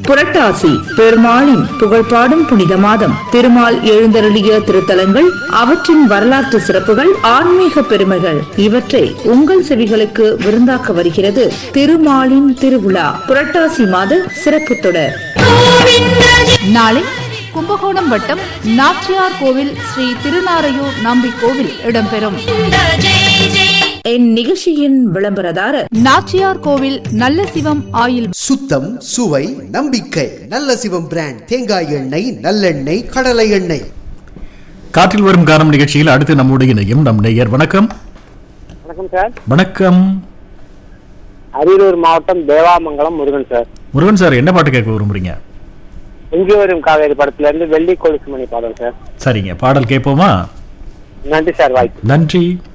புரட்டாசி பெருமாளின் புகழ்பாடும் புனித மாதம் திருமால் எழுந்தருளிய திருத்தலங்கள் அவற்றின் வரலாற்று சிறப்புகள் ஆன்மீக பெருமைகள் இவற்றை உங்கள் செவிகளுக்கு விருந்தாக்க வருகிறது திருமாலின் திருவிழா புரட்டாசி மாத சிறப்பு தொடர் நாளை கும்பகோணம் வட்டம் நாச்சியார் கோவில் ஸ்ரீ திருநாரையூர் நம்பி கோவில் இடம்பெறும் இந்நிகழ்ச்சியின் விளம்பரதாரர் நாச்சியார் கோவில் நல்ல சிவம் ஆயில் சுத்தம் சுவை நம்பிக்கை நல்ல சிவம் பிராண்ட் தேங்காய் எண்ணெய் நல்லெண்ணெய் கடலை எண்ணெய் காற்றில் வரும் காரம் நிகழ்ச்சியில் அடுத்து நம்முடைய இணையும் நம் நேயர் வணக்கம் வணக்கம் சார் வணக்கம் அரியலூர் மாவட்டம் தேவாமங்கலம் முருகன் சார் முருகன் சார் என்ன பாட்டு கேட்க விரும்புறீங்க எங்கே வரும் காவேரி படத்துல இருந்து வெள்ளி கொலுசு மணி பாடல் சார் சரிங்க பாடல் கேட்போமா நன்றி சார் வாய்ப்பு நன்றி